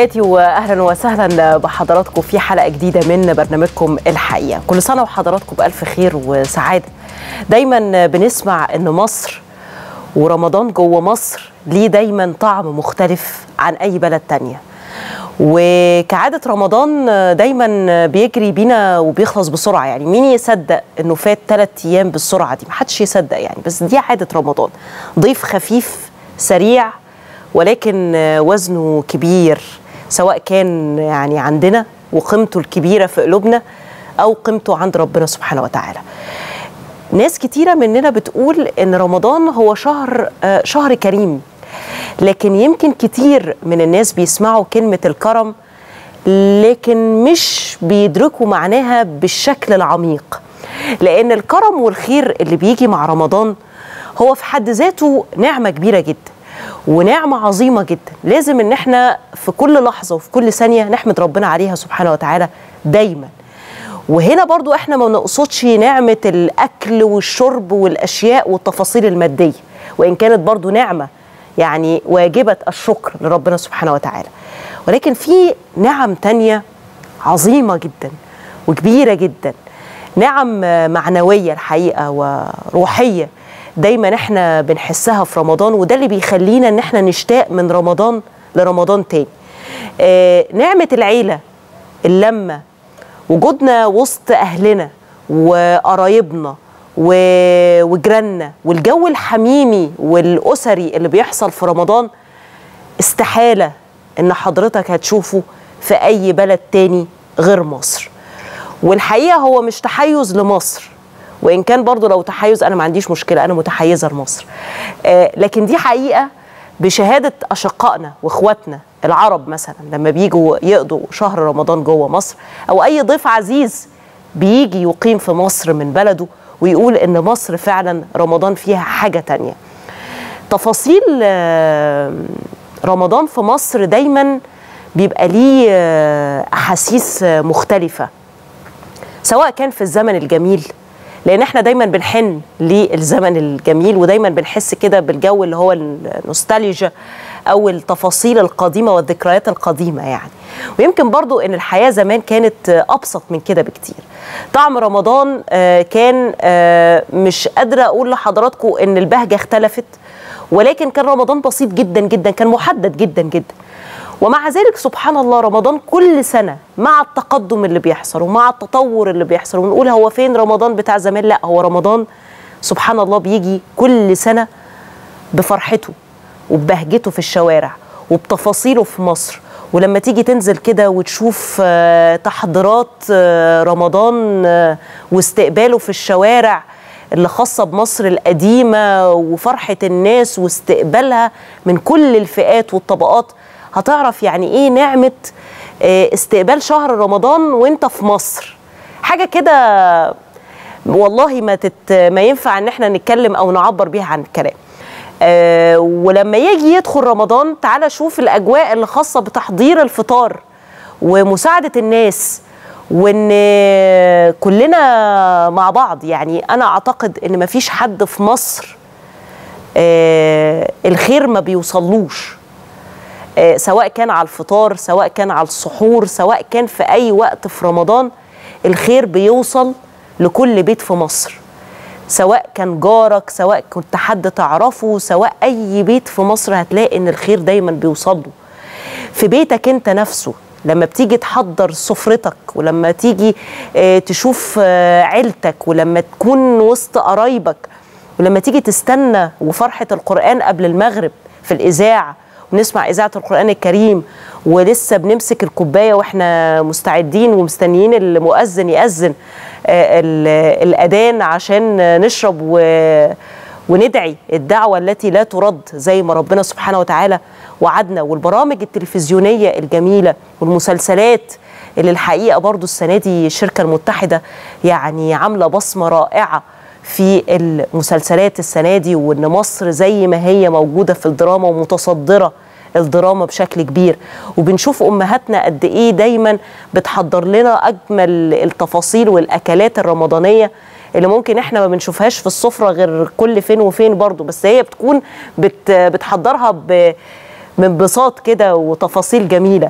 تحياتي واهلا وسهلا بحضراتكم في حلقه جديده من برنامجكم الحقيقه كل سنه وحضراتكم بالف خير وسعاده دايما بنسمع ان مصر ورمضان جوه مصر ليه دايما طعم مختلف عن اي بلد تانية وكعادة رمضان دايما بيجري بينا وبيخلص بسرعة يعني مين يصدق انه فات ثلاث ايام بالسرعة دي محدش يصدق يعني بس دي عادة رمضان ضيف خفيف سريع ولكن وزنه كبير سواء كان يعني عندنا وقيمته الكبيرة في قلوبنا أو قيمته عند ربنا سبحانه وتعالى ناس كتيرة مننا بتقول إن رمضان هو شهر شهر كريم لكن يمكن كتير من الناس بيسمعوا كلمة الكرم لكن مش بيدركوا معناها بالشكل العميق لأن الكرم والخير اللي بيجي مع رمضان هو في حد ذاته نعمة كبيرة جدا ونعمة عظيمة جدا لازم ان احنا في كل لحظة وفي كل ثانية نحمد ربنا عليها سبحانه وتعالى دايما وهنا برضو احنا ما نقصدش نعمة الأكل والشرب والأشياء والتفاصيل المادية وإن كانت برضو نعمة يعني واجبة الشكر لربنا سبحانه وتعالى ولكن في نعم تانية عظيمة جدا وكبيرة جدا نعم معنوية الحقيقة وروحية دايما احنا بنحسها في رمضان وده اللي بيخلينا ان احنا نشتاق من رمضان لرمضان تاني آه نعمة العيلة اللمة وجودنا وسط أهلنا وقرايبنا وجيراننا والجو الحميمي والأسري اللي بيحصل في رمضان استحالة إن حضرتك هتشوفه في أي بلد تاني غير مصر والحقيقة هو مش تحيز لمصر وان كان برضو لو تحيز انا ما عنديش مشكله انا متحيزه لمصر آه لكن دي حقيقه بشهاده اشقائنا واخواتنا العرب مثلا لما بيجوا يقضوا شهر رمضان جوه مصر او اي ضيف عزيز بيجي يقيم في مصر من بلده ويقول ان مصر فعلا رمضان فيها حاجه تانية تفاصيل آه رمضان في مصر دايما بيبقى ليه آه احاسيس مختلفه سواء كان في الزمن الجميل لان احنا دايما بنحن للزمن الجميل ودايما بنحس كده بالجو اللي هو النوستالجيا او التفاصيل القديمه والذكريات القديمه يعني ويمكن برضو ان الحياه زمان كانت ابسط من كده بكتير طعم رمضان كان مش قادره اقول لحضراتكم ان البهجه اختلفت ولكن كان رمضان بسيط جدا جدا كان محدد جدا جدا ومع ذلك سبحان الله رمضان كل سنة مع التقدم اللي بيحصل ومع التطور اللي بيحصل ونقول هو فين رمضان بتاع زمان لا هو رمضان سبحان الله بيجي كل سنة بفرحته وببهجته في الشوارع وبتفاصيله في مصر ولما تيجي تنزل كده وتشوف تحضيرات رمضان واستقباله في الشوارع اللي خاصة بمصر القديمة وفرحة الناس واستقبالها من كل الفئات والطبقات هتعرف يعني ايه نعمه استقبال شهر رمضان وانت في مصر حاجه كده والله ما تت ما ينفع ان احنا نتكلم او نعبر بيها عن الكلام أه ولما يجي يدخل رمضان تعالى شوف الاجواء اللي خاصه بتحضير الفطار ومساعده الناس وان كلنا مع بعض يعني انا اعتقد ان ما فيش حد في مصر أه الخير ما بيوصلوش سواء كان على الفطار سواء كان على السحور سواء كان في أي وقت في رمضان الخير بيوصل لكل بيت في مصر سواء كان جارك سواء كنت حد تعرفه سواء أي بيت في مصر هتلاقي إن الخير دايما بيوصل له في بيتك أنت نفسه لما بتيجي تحضر سفرتك ولما تيجي تشوف عيلتك ولما تكون وسط قرايبك ولما تيجي تستنى وفرحة القرآن قبل المغرب في الإذاعة ونسمع اذاعه القران الكريم ولسه بنمسك الكوبايه واحنا مستعدين ومستنيين المؤذن ياذن الاذان عشان نشرب و وندعي الدعوه التي لا ترد زي ما ربنا سبحانه وتعالى وعدنا والبرامج التلفزيونيه الجميله والمسلسلات اللي الحقيقه برضو السنه دي الشركه المتحده يعني عامله بصمه رائعه في المسلسلات السنه دي وان مصر زي ما هي موجوده في الدراما ومتصدره الدراما بشكل كبير وبنشوف امهاتنا قد ايه دايما بتحضر لنا اجمل التفاصيل والاكلات الرمضانيه اللي ممكن احنا ما بنشوفهاش في السفره غير كل فين وفين برضو بس هي بتكون بت بتحضرها بانبساط كده وتفاصيل جميله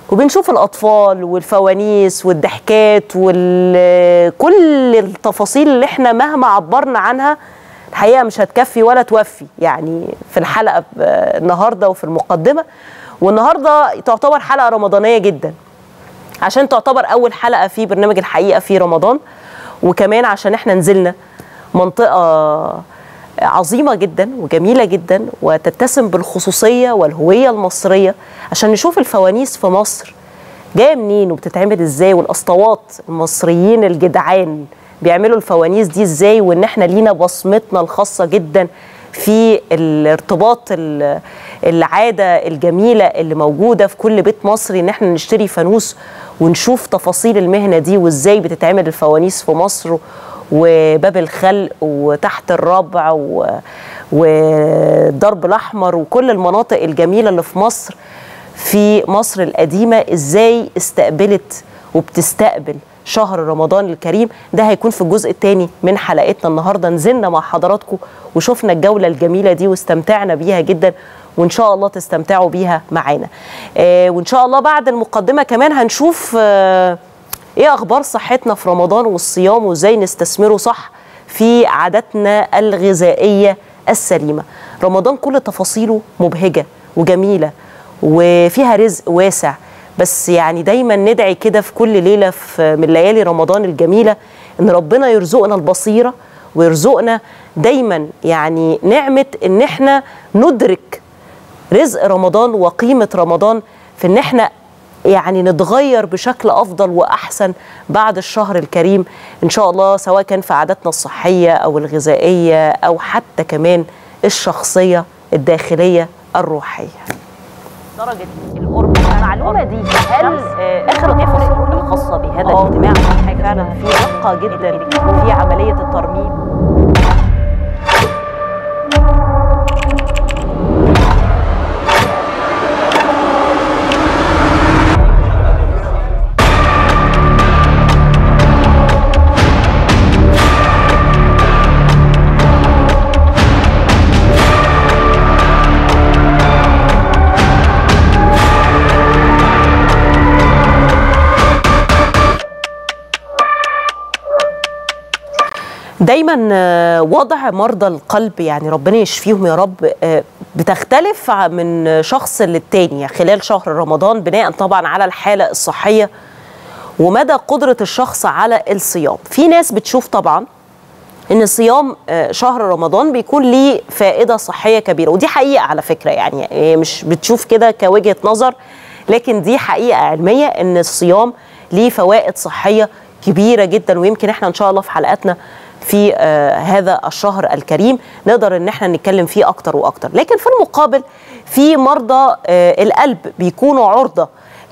وبنشوف الأطفال والفوانيس والضحكات وكل التفاصيل اللي احنا مهما عبرنا عنها الحقيقة مش هتكفي ولا توفي يعني في الحلقة النهاردة وفي المقدمة والنهاردة تعتبر حلقة رمضانية جدا عشان تعتبر أول حلقة في برنامج الحقيقة في رمضان وكمان عشان احنا نزلنا منطقة عظيمة جدا وجميلة جدا وتتسم بالخصوصية والهوية المصرية عشان نشوف الفوانيس في مصر جاية منين وبتتعمل ازاي والاسطوات المصريين الجدعان بيعملوا الفوانيس دي ازاي وان احنا لينا بصمتنا الخاصة جدا في الارتباط العادة الجميلة اللي موجودة في كل بيت مصري ان احنا نشتري فانوس ونشوف تفاصيل المهنة دي وازاي بتتعمل الفوانيس في مصر وباب الخلق وتحت الربع والضرب الاحمر وكل المناطق الجميله اللي في مصر في مصر القديمه ازاي استقبلت وبتستقبل شهر رمضان الكريم ده هيكون في الجزء الثاني من حلقتنا النهارده نزلنا مع حضراتكم وشفنا الجوله الجميله دي واستمتعنا بيها جدا وان شاء الله تستمتعوا بيها معانا آه وان شاء الله بعد المقدمه كمان هنشوف آه ايه اخبار صحتنا في رمضان والصيام وازاي نستثمره صح في عاداتنا الغذائيه السليمه رمضان كل تفاصيله مبهجه وجميله وفيها رزق واسع بس يعني دايما ندعي كده في كل ليله في من ليالي رمضان الجميله ان ربنا يرزقنا البصيره ويرزقنا دايما يعني نعمه ان احنا ندرك رزق رمضان وقيمه رمضان في ان احنا يعني نتغير بشكل افضل واحسن بعد الشهر الكريم ان شاء الله سواء كان في عاداتنا الصحيه او الغذائيه او حتى كمان الشخصيه الداخليه الروحيه. درجه القرب المعلومه دي هل اخر التفاصيل الخاصه بهذا الاجتماع فعلا في دقه جدا في عمليه الترميم دايما وضع مرضى القلب يعني ربنا يشفيهم يا رب بتختلف من شخص للتاني خلال شهر رمضان بناء طبعا على الحالة الصحية ومدى قدرة الشخص على الصيام في ناس بتشوف طبعا ان صيام شهر رمضان بيكون ليه فائدة صحية كبيرة ودي حقيقة على فكرة يعني مش بتشوف كده كوجهة نظر لكن دي حقيقة علمية ان الصيام ليه فوائد صحية كبيرة جدا ويمكن احنا ان شاء الله في حلقاتنا في آه هذا الشهر الكريم نقدر ان احنا نتكلم فيه اكتر واكتر لكن في المقابل في مرضى آه القلب بيكونوا عرضه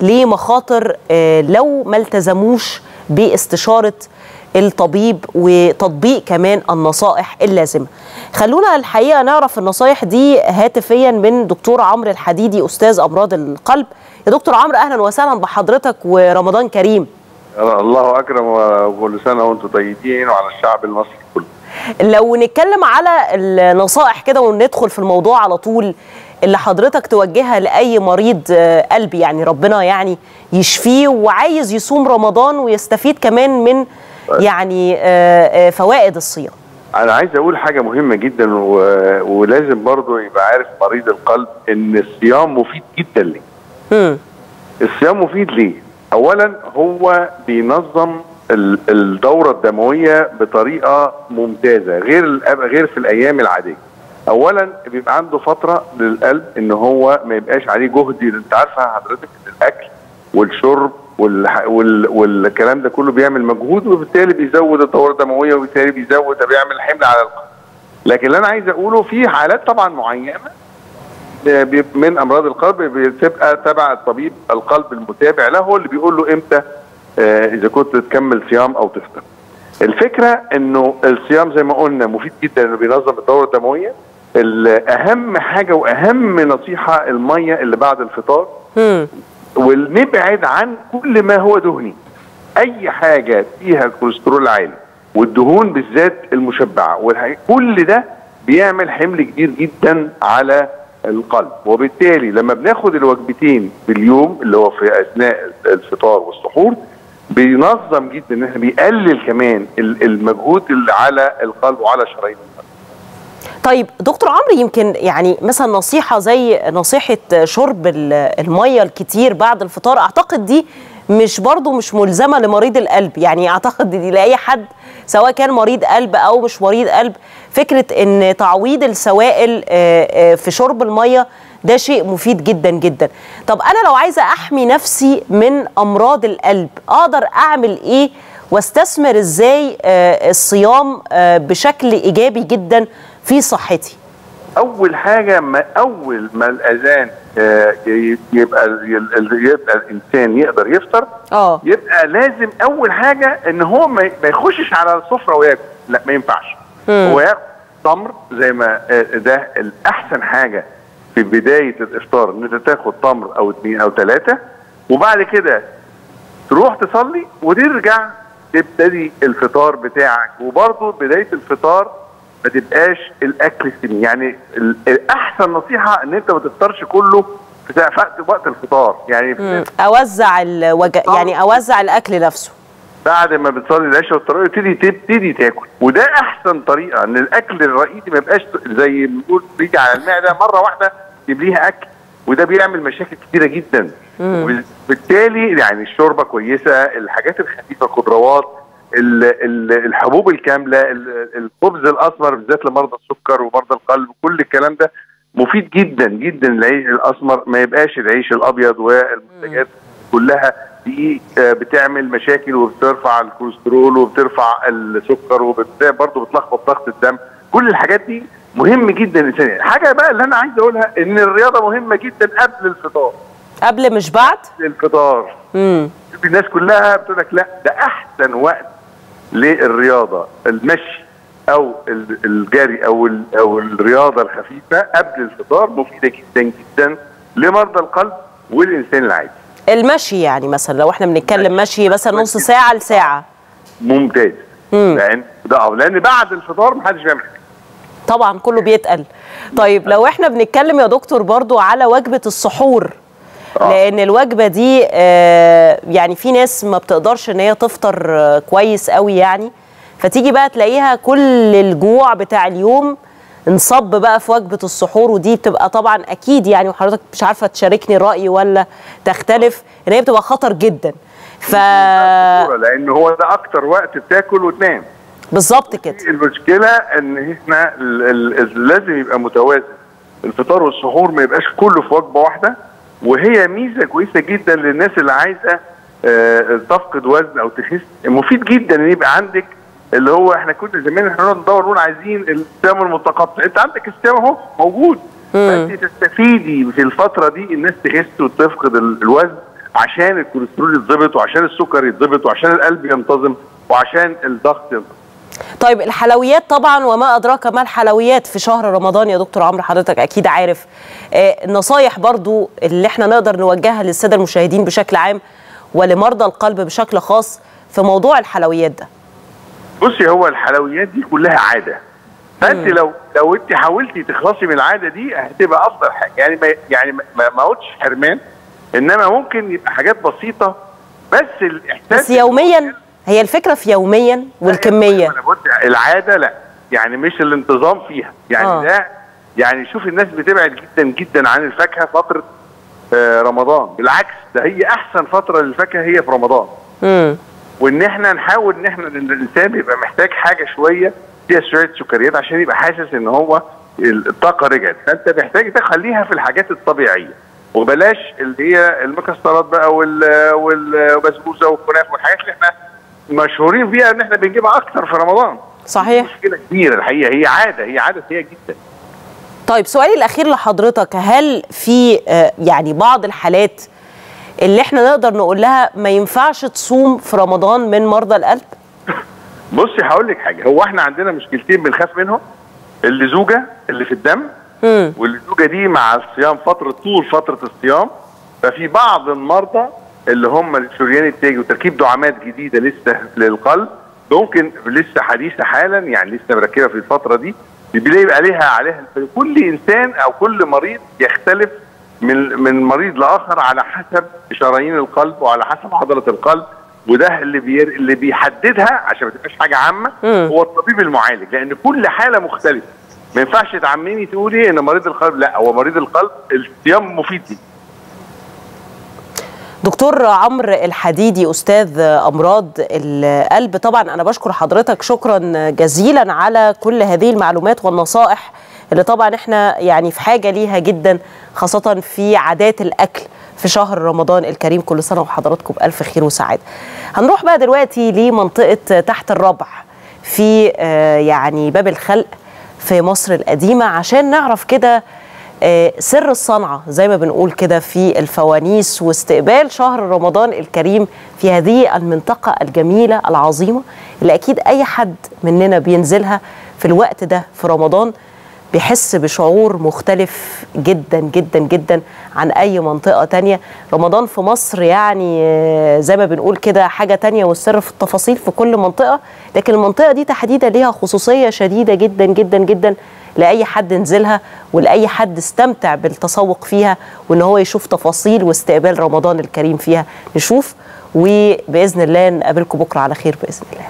لمخاطر آه لو ما التزموش باستشاره الطبيب وتطبيق كمان النصائح اللازمه خلونا الحقيقه نعرف النصائح دي هاتفيا من دكتور عمرو الحديدي استاذ امراض القلب يا دكتور عمرو اهلا وسهلا بحضرتك ورمضان كريم الله اكرم وكل سنه وانتم طيبين وعلى الشعب المصري كله لو نتكلم على النصائح كده وندخل في الموضوع على طول اللي حضرتك توجهها لاي مريض قلب يعني ربنا يعني يشفيه وعايز يصوم رمضان ويستفيد كمان من يعني فوائد الصيام انا عايز اقول حاجه مهمه جدا و... ولازم برضه يبقى عارف مريض القلب ان الصيام مفيد جدا ليه امم الصيام مفيد ليه اولا هو بينظم الدوره الدمويه بطريقه ممتازه غير غير في الايام العاديه اولا بيبقى عنده فتره للقلب ان هو ما يبقاش عليه جهد انت عارفه حضرتك الاكل والشرب والح... وال... والكلام ده كله بيعمل مجهود وبالتالي بيزود الدوره الدمويه وبالتالي بيزود بيعمل حمل على القلب لكن اللي انا عايز اقوله في حالات طبعا معينه من امراض القلب بتبقى تبع الطبيب القلب المتابع له هو اللي بيقول له امتى آه اذا كنت تكمل صيام او تفطر. الفكره انه الصيام زي ما قلنا مفيد جدا انه بينظم الدوره الدمويه. اهم حاجه واهم نصيحه الميه اللي بعد الفطار ونبعد عن كل ما هو دهني. اي حاجه فيها كوليسترول عالي والدهون بالذات المشبعه كل ده بيعمل حمل كبير جدا على القلب وبالتالي لما بناخد الوجبتين باليوم اللي هو في اثناء الفطار والسحور بينظم جدا ان احنا بيقلل كمان ال- المجهود اللي على القلب وعلى شرايين القلب طيب دكتور عمرو يمكن يعني مثلا نصيحة زي نصيحة شرب ال- المية الكتير بعد الفطار أعتقد دي مش برضو مش ملزمة لمريض القلب يعني أعتقد دي لأي حد سواء كان مريض قلب أو مش مريض قلب فكرة أن تعويض السوائل آه، آه، في شرب المية ده شيء مفيد جدا جدا طب أنا لو عايزة أحمي نفسي من أمراض القلب أقدر أعمل إيه واستثمر إزاي آه، الصيام آه، بشكل إيجابي جدا في صحتي اول حاجه ما اول ما الاذان آه، ي- يبقى ال- ال- يبقى الانسان يقدر يفطر اه يبقى لازم اول حاجه ان هو ما ما يخشش على السفره وياكل لا ما ينفعش هو ياكل تمر زي ما آه، ده الاحسن حاجه في بدايه الافطار ان انت تاخد تمر او اثنين او ثلاثه وبعد كده تروح تصلي وترجع تبتدي الفطار بتاعك وبرضه بدايه الفطار ما تبقاش الاكل سمين يعني ال- الاحسن نصيحه ان انت ما تفطرش كله في ساعة- وقت وقت الفطار يعني مم. اوزع الوج... يعني اوزع الاكل نفسه بعد ما بتصلي العشاء والتراويح تبتدي تبتدي تاكل وده احسن طريقه ان الاكل الرئيسي ما يبقاش زي ما بنقول بيجي على المعده مره واحده يمليها اكل وده بيعمل مشاكل كتيره جدا وبالتالي يعني الشوربه كويسه الحاجات الخفيفه الخضروات ال- ال- الحبوب الكامله ال- الخبز الاسمر بالذات لمرضى السكر ومرضى القلب كل الكلام ده مفيد جدا جدا العيش الاسمر ما يبقاش العيش الابيض والمنتجات كلها دي آه، بتعمل مشاكل وبترفع الكوليسترول وبترفع السكر وبرضه بتلخبط ضغط الدم كل الحاجات دي مهم جدا الانسان حاجه بقى اللي انا عايز اقولها ان الرياضه مهمه جدا قبل الفطار قبل مش بعد الفطار امم الناس كلها بتقول لك لا ده احسن وقت للرياضه المشي او ال- الجري او ال- او الرياضه الخفيفه قبل الفطار مفيده جدا جدا لمرضى القلب والانسان العادي المشي يعني مثلا لو احنا بنتكلم مشي مثلا نص ساعه لساعه ممتاز مم. لان ده أو لان بعد الفطار محدش بيعمل حاجه طبعا كله بيتقل طيب لو احنا بنتكلم يا دكتور برضو على وجبه السحور آه. لان الوجبه دي آه، يعني في ناس ما بتقدرش ان هي تفطر آه، كويس قوي يعني فتيجي بقى تلاقيها كل الجوع بتاع اليوم انصب بقى في وجبه السحور ودي بتبقى طبعا اكيد يعني وحضرتك مش عارفه تشاركني الراي ولا تختلف ان هي بتبقى خطر جدا ف لان هو ده اكتر وقت بتاكل وتنام بالظبط كده المشكله ان احنا ال- ال- ال- لازم يبقى متوازن الفطار والسحور ما يبقاش كله في وجبه واحده وهي ميزه كويسه جدا للناس اللي عايزه آه، تفقد وزن او تخس مفيد جدا ان يبقى عندك اللي هو احنا كنا زمان احنا نقعد ندور نقول عايزين الصيام المتقطع انت عندك الصيام اهو موجود فانت تستفيدي في الفتره دي الناس تخس وتفقد ال- الوزن عشان الكوليسترول يتظبط وعشان السكر يتظبط وعشان القلب ينتظم وعشان الضغط ينتظم طيب الحلويات طبعا وما ادراك ما الحلويات في شهر رمضان يا دكتور عمرو حضرتك اكيد عارف آه، النصايح برضو اللي احنا نقدر نوجهها للساده المشاهدين بشكل عام ولمرضى القلب بشكل خاص في موضوع الحلويات ده بصي هو الحلويات دي كلها عاده فانت لو لو انت حاولتي تخلصي من العاده دي هتبقى افضل حاجه يعني ما يعني ما ما قلتش حرمان انما ممكن يبقى حاجات بسيطه بس الاحساس بس يوميا هي الفكره في يوميا والكميه انا قلت العاده لا يعني مش الانتظام فيها يعني آه. ده يعني شوف الناس بتبعد جدا جدا عن الفاكهه فتره آه رمضان بالعكس ده هي احسن فتره للفاكهه هي في رمضان امم وان احنا نحاول ان احنا ان الانسان يبقى محتاج حاجه شويه فيها شويه سكريات عشان يبقى حاسس ان هو الطاقه رجعت فانت محتاج تخليها في الحاجات الطبيعيه وبلاش اللي هي المكسرات بقى وال- وال- والبسبوسه والكنافه والحاجات اللي احنا مشهورين بيها ان احنا بنجيبها اكتر في رمضان صحيح مشكله كبيره الحقيقه هي عاده هي عاده سيئه جدا طيب سؤالي الاخير لحضرتك هل في آه، يعني بعض الحالات اللي احنا نقدر نقول لها ما ينفعش تصوم في رمضان من مرضى القلب بصي هقول لك حاجه هو احنا عندنا مشكلتين بنخاف منهم اللزوجه اللي في الدم امم واللزوجه دي مع الصيام فتره طول فتره الصيام ففي بعض المرضى اللي هم الشريان التاجي وتركيب دعامات جديده لسه للقلب ممكن لسه حديثه حالا يعني لسه مركبه في الفتره دي بيبقى عليها عليها كل انسان او كل مريض يختلف من من مريض لاخر على حسب شرايين القلب وعلى حسب عضله القلب وده اللي بير... اللي بيحددها عشان ما تبقاش حاجه عامه مم. هو الطبيب المعالج لان كل حاله مختلفه ما ينفعش تعممي تقولي ان مريض القلب لا هو مريض القلب الصيام مفيد ليه دكتور عمرو الحديدي استاذ امراض القلب طبعا انا بشكر حضرتك شكرا جزيلا على كل هذه المعلومات والنصائح اللي طبعا احنا يعني في حاجه ليها جدا خاصه في عادات الاكل في شهر رمضان الكريم كل سنه وحضراتكم بالف خير وسعاده. هنروح بقى دلوقتي لمنطقه تحت الربع في آه، يعني باب الخلق في مصر القديمه عشان نعرف كده آه، سر الصنعة زي ما بنقول كده في الفوانيس واستقبال شهر رمضان الكريم في هذه المنطقة الجميلة العظيمة اللي أكيد أي حد مننا بينزلها في الوقت ده في رمضان بيحس بشعور مختلف جدا جدا جدا عن أي منطقة تانية رمضان في مصر يعني آه، زي ما بنقول كده حاجة تانية والسر في التفاصيل في كل منطقة لكن المنطقة دي تحديدا ليها خصوصية شديدة جدا جدا جدا لاي حد نزلها ولاي حد استمتع بالتسوق فيها وان هو يشوف تفاصيل واستقبال رمضان الكريم فيها نشوف وباذن الله نقابلكم بكره على خير باذن الله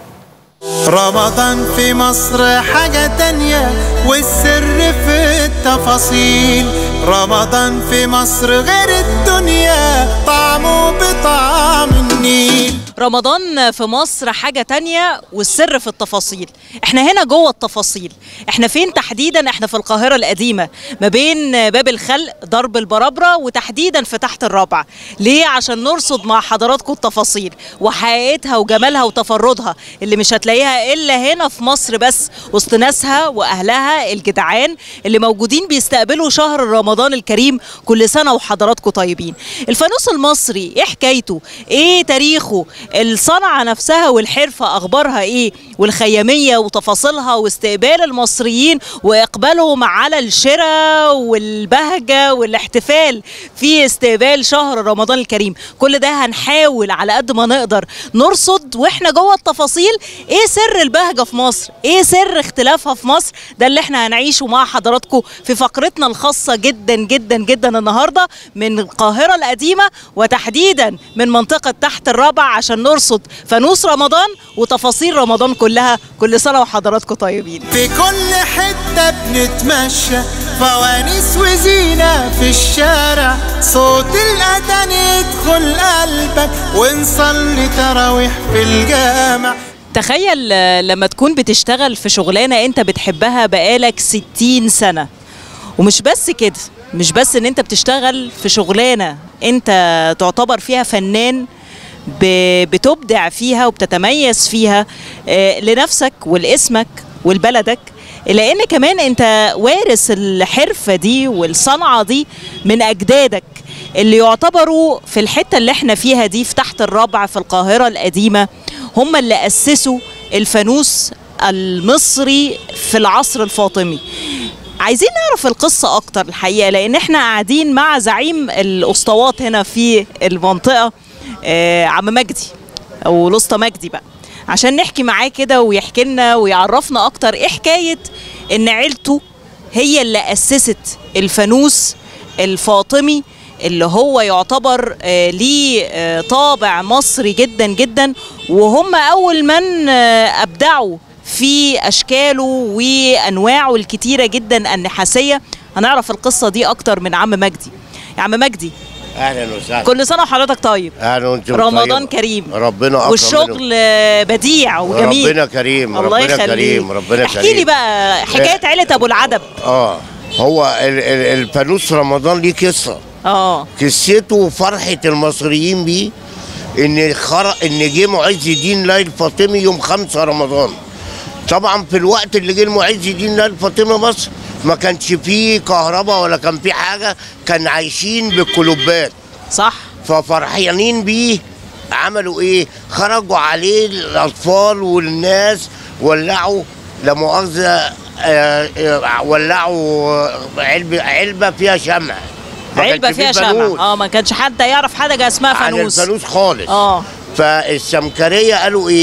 رمضان في مصر حاجة تانية والسر في التفاصيل رمضان في مصر غير الدنيا طعمه بطعم النيل رمضان في مصر حاجة تانية والسر في التفاصيل احنا هنا جوه التفاصيل احنا فين تحديدا احنا في القاهرة القديمة ما بين باب الخلق ضرب البرابرة وتحديدا في تحت الرابعة ليه عشان نرصد مع حضراتكم التفاصيل وحقيقتها وجمالها وتفردها اللي مش هتلاقيها الا هنا في مصر بس وسط ناسها واهلها الجدعان اللي موجودين بيستقبلوا شهر رمضان الكريم كل سنة وحضراتكم طيبين الفانوس المصري ايه حكايته ايه تاريخه الصنعة نفسها والحرفة أخبارها إيه والخيامية وتفاصيلها واستقبال المصريين وإقبالهم على الشراء والبهجة والاحتفال في استقبال شهر رمضان الكريم كل ده هنحاول على قد ما نقدر نرصد وإحنا جوه التفاصيل إيه سر البهجة في مصر إيه سر اختلافها في مصر ده اللي إحنا هنعيشه مع حضراتكم في فقرتنا الخاصة جدا جدا جدا النهاردة من القاهرة القديمة وتحديدا من منطقة تحت الرابع عشان نرصد فانوس رمضان وتفاصيل رمضان كلها كل سنة وحضراتكم طيبين في كل حتة بنتمشى فوانيس وزينة في الشارع صوت الأذان يدخل قلبك ونصلي تراويح في الجامع تخيل آه، لما تكون بتشتغل في شغلانة انت بتحبها بقالك 60 سنة ومش بس كده مش بس ان انت بتشتغل في شغلانة انت تعتبر فيها فنان ب- بتبدع فيها وبتتميز فيها آه، لنفسك ولاسمك ولبلدك لان كمان انت وارث الحرفة دي والصنعة دي من اجدادك اللي يعتبروا في الحتة اللي احنا فيها دي في تحت الربع في القاهرة القديمة هم اللي أسسوا الفانوس المصري في العصر الفاطمي عايزين نعرف القصة أكتر الحقيقة لأن احنا قاعدين مع زعيم الأسطوات هنا في المنطقة آه عم مجدي أو الأسطى مجدي بقى عشان نحكي معاه كده ويحكي لنا ويعرفنا أكتر إيه حكاية إن عيلته هي اللي أسست الفانوس الفاطمي اللي هو يعتبر آه، ليه آه، طابع مصري جدا جدا وهم أول من آه، أبدعوا في أشكاله وأنواعه الكتيرة جدا النحاسية هنعرف القصة دي أكتر من عم مجدي يا عم مجدي اهلا وسهلا كل سنة وحضرتك طيب اهلا وانت رمضان طيبة. كريم ربنا اكرم والشغل آه، بديع وجميل ربنا كريم الله ربنا يخليك كريم ربنا احكي كريم لي بقى حكاية عيلة أبو العدب اه هو ال- ال- الفانوس رمضان ليه قصه اه قصته وفرحه المصريين بيه ان خر... ان جه معز الدين لا الفاطمي يوم 5 رمضان طبعا في الوقت اللي جه معز الدين لا الفاطمي مصر ما كانش فيه كهرباء ولا كان فيه حاجه كان عايشين بالكلوبات صح ففرحانين بيه عملوا ايه خرجوا عليه الاطفال والناس ولعوا لا مؤاخذه آه، آه، ولعوا علبه علبه فيها شمع ما علبة كانش فيها فيه شمع فانوس اه ما كانش حد يعرف حاجة اسمها عن فانوس الفانوس خالص اه فالسمكريه قالوا ايه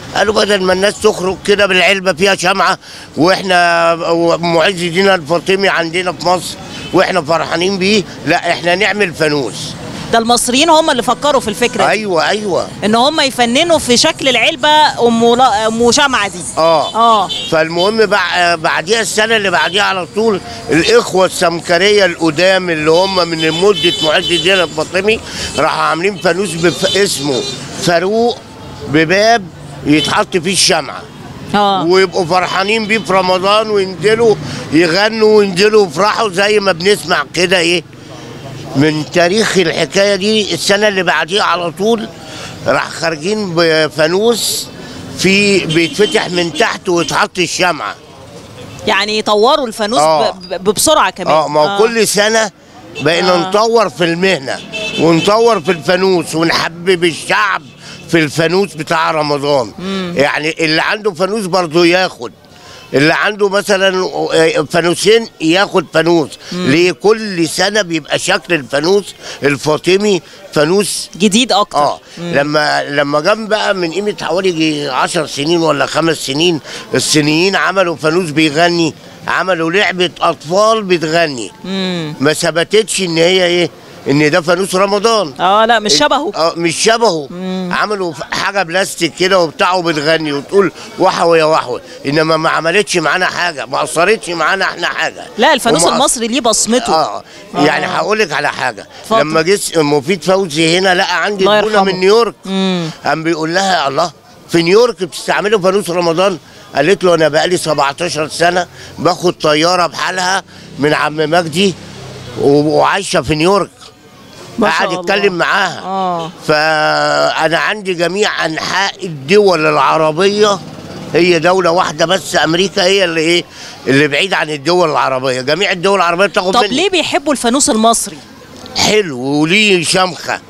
قالوا بدل ما الناس تخرج كده بالعلبه فيها شمعه واحنا معز الدين الفاطمي عندنا في مصر واحنا فرحانين بيه لا احنا نعمل فانوس ده المصريين هم اللي فكروا في الفكره دي ايوه ايوه ان هم يفننوا في شكل العلبه ام لا- ام شمعه دي اه اه فالمهم بع- بعديها السنه اللي بعديها على طول الاخوه السمكريه القدام اللي هم من مده معز الدين الفاطمي راحوا عاملين فانوس بف- اسمه فاروق بباب يتحط فيه الشمعه اه ويبقوا فرحانين بيه في رمضان وينزلوا يغنوا وينزلوا يفرحوا زي ما بنسمع كده ايه من تاريخ الحكايه دي السنه اللي بعديها على طول راح خارجين بفانوس في بيتفتح من تحت ويتحط الشمعه يعني يطوروا الفانوس آه. ب- ب- بسرعه كمان اه ما هو كل سنه بقينا آه. نطور في المهنه ونطور في الفانوس ونحبب الشعب في الفانوس بتاع رمضان يعني اللي عنده فانوس برضه ياخد اللي عنده مثلا فانوسين ياخد فانوس ليه كل سنه بيبقى شكل الفانوس الفاطمي فانوس جديد اكتر اه لما لما جم بقى من قيمه حوالي يجي 10 سنين ولا خمس سنين الصينيين عملوا فانوس بيغني عملوا لعبه اطفال بتغني ما ثبتتش ان هي ايه ان ده فانوس رمضان اه لا مش شبهه اه مش شبهه عملوا ف- حاجه بلاستيك كده وبتاع وبتغني وتقول وحوي يا وحوي انما ما عملتش معانا حاجه ما اثرتش معانا احنا حاجه لا الفانوس وما- المصري ليه بصمته اه يعني هقول لك على حاجه اتفضل. لما جه مفيد فوزي هنا لقى عندي الله زبونه يرحمه. من نيويورك قام بيقول لها الله في نيويورك بتستعملوا فانوس رمضان قالت له انا بقالي 17 سنه باخد طياره بحالها من عم مجدي و- وعايشه في نيويورك ما شاء قعد الله. يتكلم معاها اه فانا عندي جميع انحاء الدول العربيه هي دولة واحدة بس أمريكا هي اللي إيه اللي بعيد عن الدول العربية، جميع الدول العربية بتاخد طب مني. ليه بيحبوا الفانوس المصري حلو وليه شمخة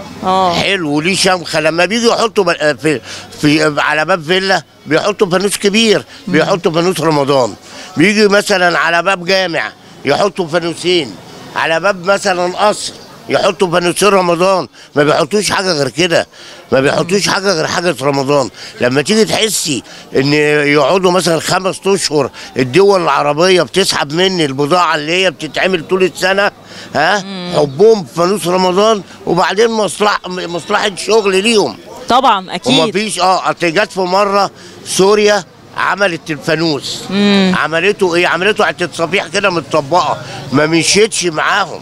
اه حلو وليه شمخه لما بيجوا يحطوا ب- في في على باب فيلا بيحطوا فانوس كبير بيحطوا فانوس رمضان بيجي مثلا على باب جامع يحطوا فانوسين على باب مثلا قصر يحطوا فانوسين رمضان ما بيحطوش حاجه غير كده ما بيحطوش حاجه غير حاجه رمضان لما تيجي تحسي ان يقعدوا مثلا خمس اشهر الدول العربيه بتسحب مني البضاعه اللي هي بتتعمل طول السنه ها حبهم في فانوس رمضان وبعدين مصلحه مصلحه شغل ليهم طبعا اكيد ومفيش اه اصل جت في مره سوريا عملت الفانوس عملته ايه عملته حته صفيح كده متطبقه ما مشيتش معاهم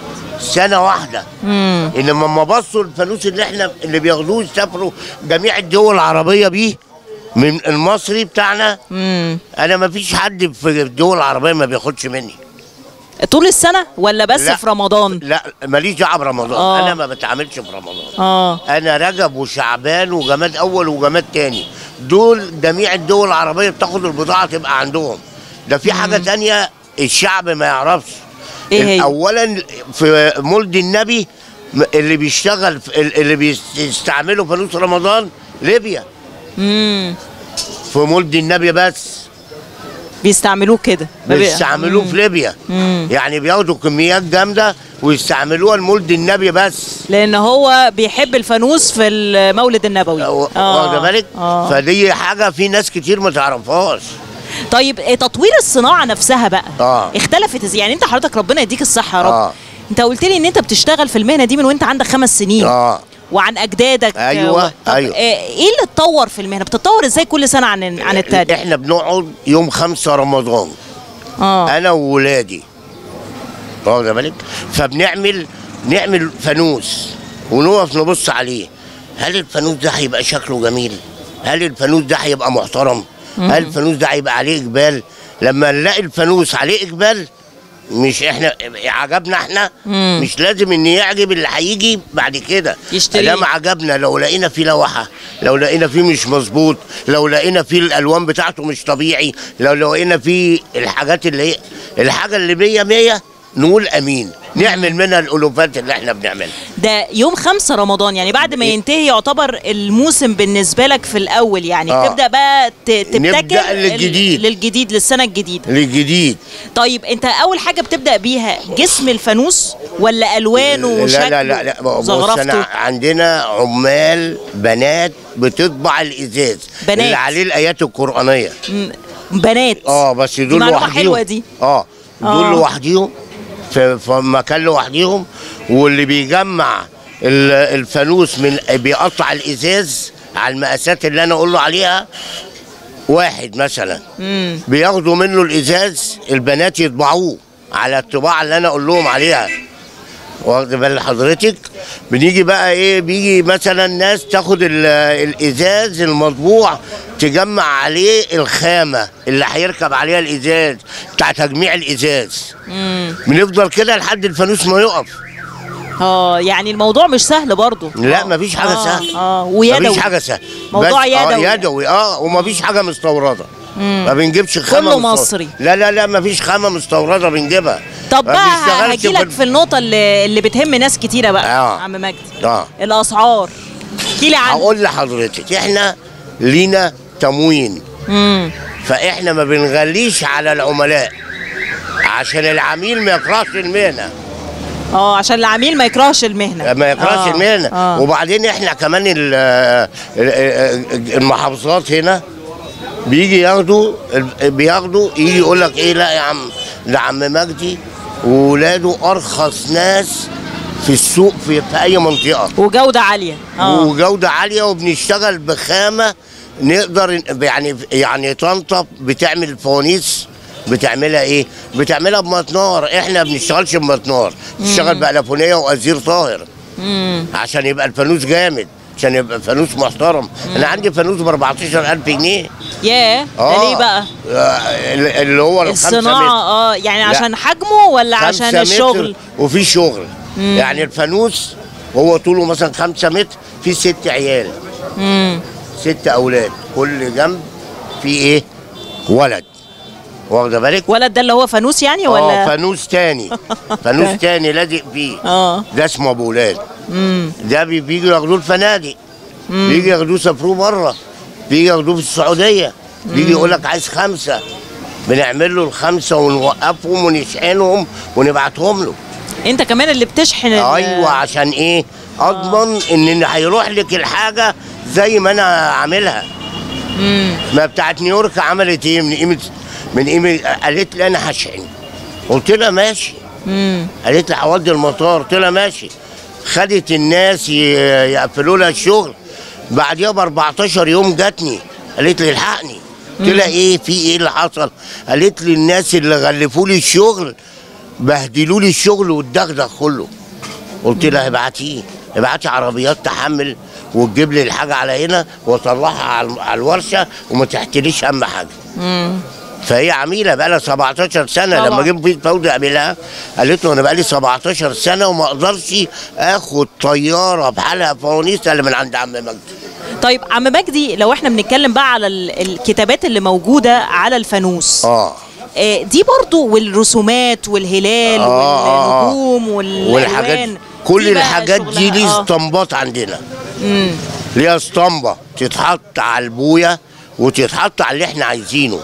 سنه واحده انما لما بصوا الفانوس اللي احنا اللي بياخدوه يسافروا جميع الدول العربيه بيه من المصري بتاعنا انا ما فيش حد في الدول العربيه ما بياخدش مني طول السنه ولا بس لا. في رمضان لا ماليش دعوه برمضان آه. انا ما بتعاملش في رمضان اه انا رجب وشعبان وجماد اول وجماد تاني دول جميع الدول العربيه بتاخد البضاعه تبقى عندهم ده في حاجه تانية الشعب ما يعرفش إيه هي؟ اولا في مولد النبي م- اللي بيشتغل في اللي بيستعملوا فانوس رمضان ليبيا امم في مولد النبي بس بيستعملوه كده ما بي- بيستعملوه في ليبيا يعني بياخدوا كميات جامده ويستعملوها لمولد النبي بس لان هو بيحب الفانوس في المولد النبوي واخد بالك آه. فدي حاجه في ناس كتير ما تعرفهاش طيب إيه تطوير الصناعه نفسها بقى آه. اختلفت ازاي يعني انت حضرتك ربنا يديك الصحه يا رب آه. انت قلت لي ان انت بتشتغل في المهنه دي من وانت عندك خمس سنين اه وعن اجدادك أيوة، و- طب أيوة. ايه إيه اللي اتطور في المهنه بتتطور ازاي كل سنه عن عن التاني احنا بنقعد يوم خمسة رمضان اه انا وولادي واخد بالك فبنعمل نعمل فانوس ونقف نبص عليه هل الفانوس ده هيبقى شكله جميل هل الفانوس ده هيبقى محترم هل الفانوس ده هيبقى عليه اقبال لما نلاقي الفانوس عليه اقبال مش احنا عجبنا احنا مش لازم ان يعجب اللي هيجي بعد كده يشتريه. ما عجبنا لو لقينا فيه لوحه لو لقينا فيه مش مظبوط لو لقينا فيه الالوان بتاعته مش طبيعي لو لقينا فيه الحاجات اللي هي الحاجه اللي مية مية نقول امين نعمل منها الالوفات اللي احنا بنعملها ده يوم خمسة رمضان يعني بعد ما ينتهي يعتبر الموسم بالنسبة لك في الأول يعني آه. تبدأ بقى ت- تبتكر نبدأ ال- للجديد. للجديد للسنة الجديدة للجديد طيب انت أول حاجة بتبدأ بيها جسم الفانوس ولا ألوانه وشكله لا لا لا, لا. بص وزخرفته؟ انا عندنا عمال بنات بتطبع الازاز بنات. اللي عليه الايات القرانيه م- بنات اه بس دي دول معلومة لوحديهم حلوة دي اه دول آه. لوحديهم في, في مكان لوحديهم واللي بيجمع ال- الفانوس من بيقطع الازاز على المقاسات اللي انا اقول له عليها واحد مثلا بياخدوا منه الازاز البنات يطبعوه على الطباعه اللي انا اقول لهم عليها واخد بال حضرتك بنيجي بقى ايه بيجي مثلا ناس تاخد ال- الازاز المطبوع تجمع عليه الخامه اللي هيركب عليها الازاز بتاع تجميع الازاز بنفضل كده لحد الفانوس ما يقف اه يعني الموضوع مش سهل برضه لا آه. مفيش حاجه آه. سهله اه ويدوي مفيش حاجه سهله موضوع بس- يدوي. اه يدوي اه ومفيش حاجه مستورده ما بنجيبش خامه كله مستوردة. مصري. لا لا لا مفيش خامه مستورده بنجيبها طب ما بقى بنشتغلش هاجي لك في النقطة اللي اللي بتهم ناس كتيرة بقى آه. عم مجدي اه الأسعار احكي لي عنها هقول لحضرتك احنا لينا تموين امم فاحنا ما بنغليش على العملاء عشان العميل ما يكرهش المهنه اه عشان العميل ما يكرهش المهنة ما يكرهش آه. المهنه اه وبعدين احنا كمان ال- ال- المحافظات هنا بيجي ياخدوا بياخدوا يجي يقول لك ايه لا يا عم ده عم مجدي وولاده ارخص ناس في السوق في, في اي منطقه وجودة عالية اه وجوده عاليه وبنشتغل بخامه نقدر يعني يعني طنطا بتعمل فوانيس بتعملها ايه؟ بتعملها بمطنار احنا ما بنشتغلش بمطنار بنشتغل بألفونية وأزير طاهر عشان يبقى الفانوس جامد عشان يبقى الفانوس محترم انا عندي فانوس ب 14000 جنيه ياه ده ليه بقى آه، اللي هو الخمسة الصناعة متر. اه يعني لا. عشان حجمه ولا عشان خمسة الشغل متر وفي شغل يعني الفانوس هو طوله مثلا خمسة متر في ست عيال ست اولاد كل جنب في ايه ولد واخده بالك ولد ده اللي هو فانوس يعني اه ولا فانوس تاني فانوس تاني لازق فيه اه ده اسمه ابو ولاد ده بي- بيجوا ياخدوه الفنادق بيجي ياخدوه يسافروه بره بيجي ياخدوه في السعوديه بيجي يقول لك عايز خمسه بنعمل له الخمسه ونوقفهم ونشحنهم ونبعتهم له انت كمان اللي بتشحن ال- ايوه عشان ايه اضمن ان هيروح لك الحاجه زي ما انا عاملها ما بتاعت نيويورك عملت ايه من قيمه من قيمه قالت لي انا هشحن قلت لها ماشي قالت لي هودي المطار قلت لها ماشي خدت الناس ي- يقفلوا لها الشغل بعديها ب 14 يوم جاتني قالت لي الحقني قلت لها ايه في ايه اللي حصل قالت لي الناس اللي غلفوا لي الشغل بهدلوا لي الشغل والدغدغ كله قلت لها ابعتيه ابعتي عربيات تحمل وتجيب لي الحاجه على هنا واطلعها على على الورشه وما تحتليش اهم حاجه فهي عميله بقى لها 17 سنه طبعا. لما جيب في فوزي قابلها قالت له انا بقى لي 17 سنه وما اقدرش اخد طياره بحالها فوانيس الا من عند عم مجدي طيب عم مجدي لو احنا بنتكلم بقى على ال- الكتابات اللي موجودة على الفانوس اه آه، دي برضو والرسومات والهلال آه، آه. والنجوم والالوان والحاجات كل دي بقى الحاجات دي شغلها- ليه آه. اسطمبات عندنا ليها اسطمبه تتحط على البويه وتتحط على اللي احنا عايزينه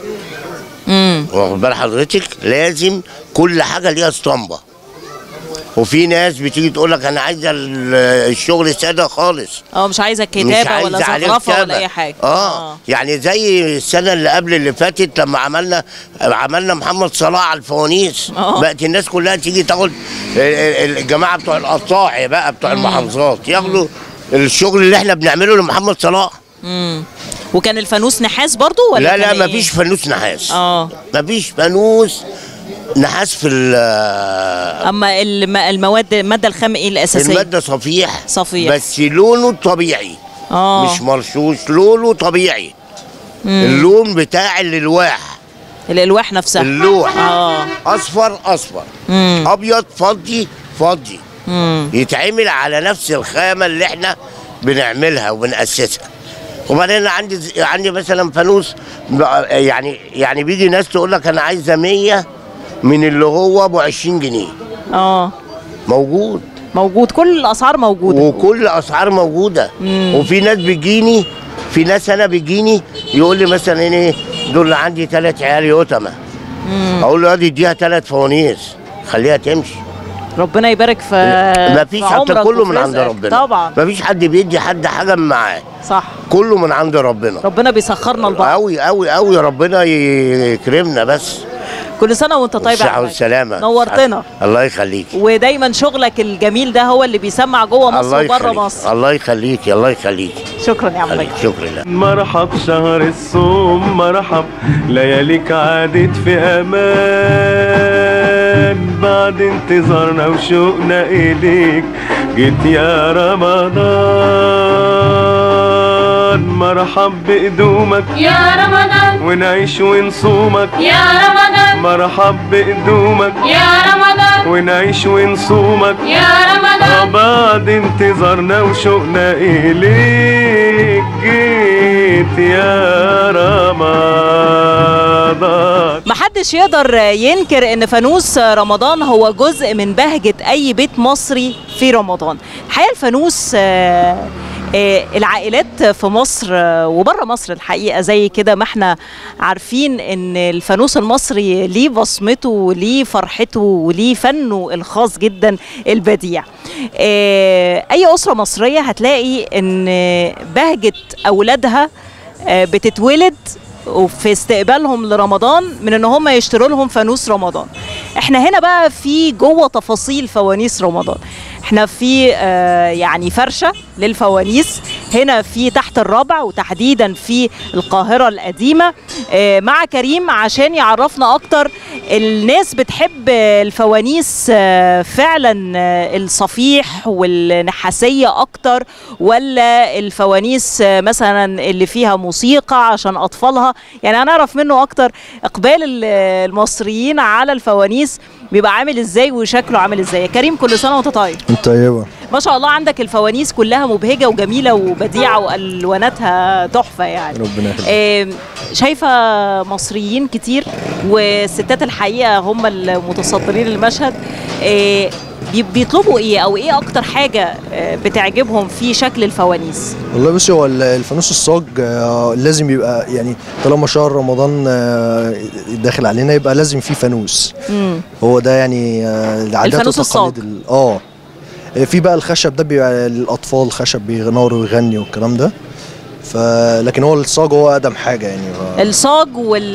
واخد بال حضرتك لازم كل حاجه ليها اسطمبه وفي ناس بتيجي تقول لك انا عايزه ال- الشغل ساده خالص اه مش عايزه مش كتابه عايزه ولا عليه زخرفه كتابة. ولا اي حاجه اه يعني زي السنه اللي قبل اللي فاتت لما عملنا عملنا محمد صلاح على الفوانيس آه. بقت الناس كلها تيجي تاخد ال- ال- الجماعه بتوع القطاعي بقى بتوع المحافظات ياخدوا الشغل اللي احنا بنعمله لمحمد صلاح وكان الفانوس نحاس برضو ولا لا لا كان إيه؟ مفيش فانوس نحاس اه مفيش فانوس نحاس في ال- اما الم- المواد الماده الخام ايه الاساسيه الماده صفيح صفيح. بس لونه طبيعي اه مش مرشوش لونه طبيعي اللون بتاع الالواح الالواح نفسها اللوح اه اصفر اصفر ابيض فضي فضي يتعمل على نفس الخامه اللي احنا بنعملها وبنأسسها وبعدين أنا عندي عندي مثلا فانوس بقى- يعني يعني بيجي ناس تقول لك انا عايزه 100 من اللي هو ابو 20 جنيه اه موجود موجود كل الاسعار موجوده وكل الاسعار موجوده وفي ناس بتجيني في ناس انا بيجيني يقول لي مثلا ايه دول عندي ثلاث عيال يتامى اقول له ادي اديها ثلاث فوانيس خليها تمشي ربنا يبارك في ما فيش في حتى عمرك كله وفي من عند رزقك. ربنا طبعا ما فيش حد بيدي حد حاجه من معاه صح كله من عند ربنا ربنا بيسخرنا لبعض قوي قوي قوي ربنا يكرمنا بس كل سنه وانت طيب يا الصحة حماد. والسلامة نورتنا الله يخليك ودايما شغلك الجميل ده هو اللي بيسمع جوه مصر الله وبره يخليك مصر الله يخليك الله يخليك شكرا يا عم خليك. بكر شكرا لك مرحب شهر الصوم مرحب لياليك عادت في امان بعد انتظارنا وشوقنا اليك جيت يا رمضان مرحب بقدومك يا رمضان ونعيش ونصومك يا رمضان مرحب بقدومك يا رمضان ونعيش ونصومك يا رمضان بعد انتظارنا وشوقنا إليك جيت يا رمضان محدش يقدر ينكر ان فانوس رمضان هو جزء من بهجة اي بيت مصري في رمضان الحقيقة الفانوس آه، آه، العائلات في مصر آه، وبره مصر الحقيقة زي كده ما احنا عارفين ان الفانوس المصري ليه بصمته وليه فرحته وليه فنه الخاص جدا البديع آه، اي اسرة مصرية هتلاقي ان بهجة اولادها آه، بتتولد وفي استقبالهم لرمضان من ان هم يشتروا لهم فانوس رمضان احنا هنا بقى في جوه تفاصيل فوانيس رمضان احنا في آه يعني فرشه للفوانيس هنا في تحت الرابع وتحديدا في القاهره القديمه آه مع كريم عشان يعرفنا اكتر الناس بتحب الفوانيس آه فعلا آه الصفيح والنحاسيه اكتر ولا الفوانيس آه مثلا اللي فيها موسيقى عشان اطفالها يعني هنعرف منه اكتر اقبال ال- المصريين على الفوانيس بيبقى عامل ازاي وشكله عامل ازاي يا كريم كل سنه وانت طيب طيبة ما شاء الله عندك الفوانيس كلها مبهجه وجميله وبديعه والواناتها تحفه يعني ربنا يخليك آم، شايفه مصريين كتير والستات الحقيقه هم المتصدرين المشهد آه، بي- بيطلبوا ايه او ايه اكتر حاجه آه، بتعجبهم في شكل الفوانيس والله بصي هو ال- الفانوس الصاج آه، لازم يبقى يعني طالما شهر رمضان آه، داخل علينا يبقى لازم فيه فانوس هو ده يعني آه، العادات الفانوس والتقاليد ال- اه في بقى الخشب ده بيبقى للاطفال خشب بينور ويغني والكلام ده ف لكن هو الصاج هو اقدم حاجه يعني ف- الصاج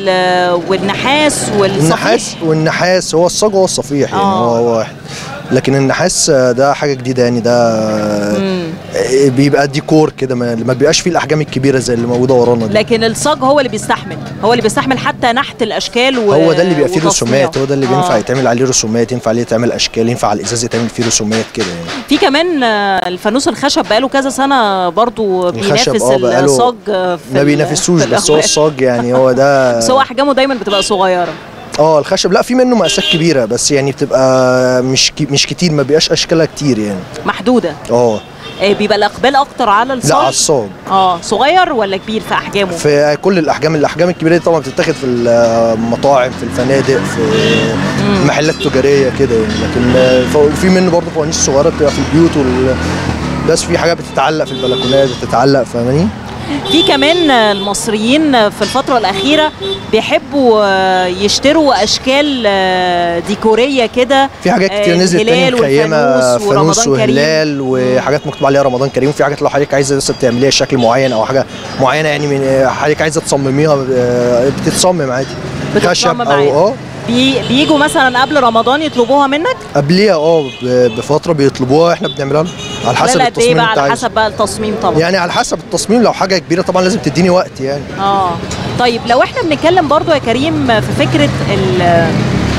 وال والنحاس والصفيح النحاس والنحاس هو الصاج هو الصفيح يعني آه. هو هو واحد لكن النحاس آه، ده حاجه جديده يعني ده آه، بيبقى ديكور كده ما ما بيبقاش فيه الاحجام الكبيره زي اللي موجوده ورانا دي لكن الصاج هو اللي بيستحمل هو اللي بيستحمل حتى نحت الاشكال و... هو ده اللي بيبقى فيه وتصنيعه. رسومات هو ده اللي بينفع آه. يتعمل عليه رسومات ينفع عليه يتعمل اشكال ينفع على الازاز يتعمل فيه رسومات كده يعني في كمان آه، الفانوس الخشب بقاله كذا سنه برضو الخشب بينافس اه بقاله الصاج آه، في ما ال- بينافسوش في بس هو الأهواء. الصاج يعني هو ده بس هو احجامه دايما بتبقى صغيره اه الخشب لا في منه مقاسات كبيره بس يعني بتبقى مش كي- مش كتير ما بيبقاش اشكالها كتير يعني محدوده اه آه، بيبقى الاقبال اكتر على الصاج لا على الصاج اه صغير ولا كبير في احجامه في كل الاحجام الاحجام الكبيره دي طبعا بتتاخد في المطاعم في الفنادق في المحلات التجاريه كده يعني لكن آه، ف- في منه برضه فوانيس صغيره بتبقى في البيوت وال بس في حاجات بتتعلق في البلكونات بتتعلق فاهماني في كمان آه، المصريين آه، في الفتره الاخيره بيحبوا آه، يشتروا اشكال آه، ديكوريه كده في حاجات كتير آه، نزلت تاني الهلال مخيمه والفانوس فانوس ورمضان كريم. وهلال وحاجات مكتوب عليها رمضان كريم وفي حاجات لو حضرتك عايزه لسه تعمليها شكل معين او حاجه معينه يعني من حضرتك عايزه تصمميها آه، بتتصمم عادي بتتصمم خشب عادي. او اه بي بيجوا مثلا قبل رمضان يطلبوها منك قبليها اه ب- بفتره بيطلبوها احنا بنعملها لهم. على حسب خلال قد ايه التصميم بقى اللي انت على عايزه حسب بقى التصميم طبعا يعني على حسب التصميم لو حاجه كبيره طبعا لازم تديني وقت يعني اه طيب لو احنا بنتكلم برضو يا كريم في فكره ال-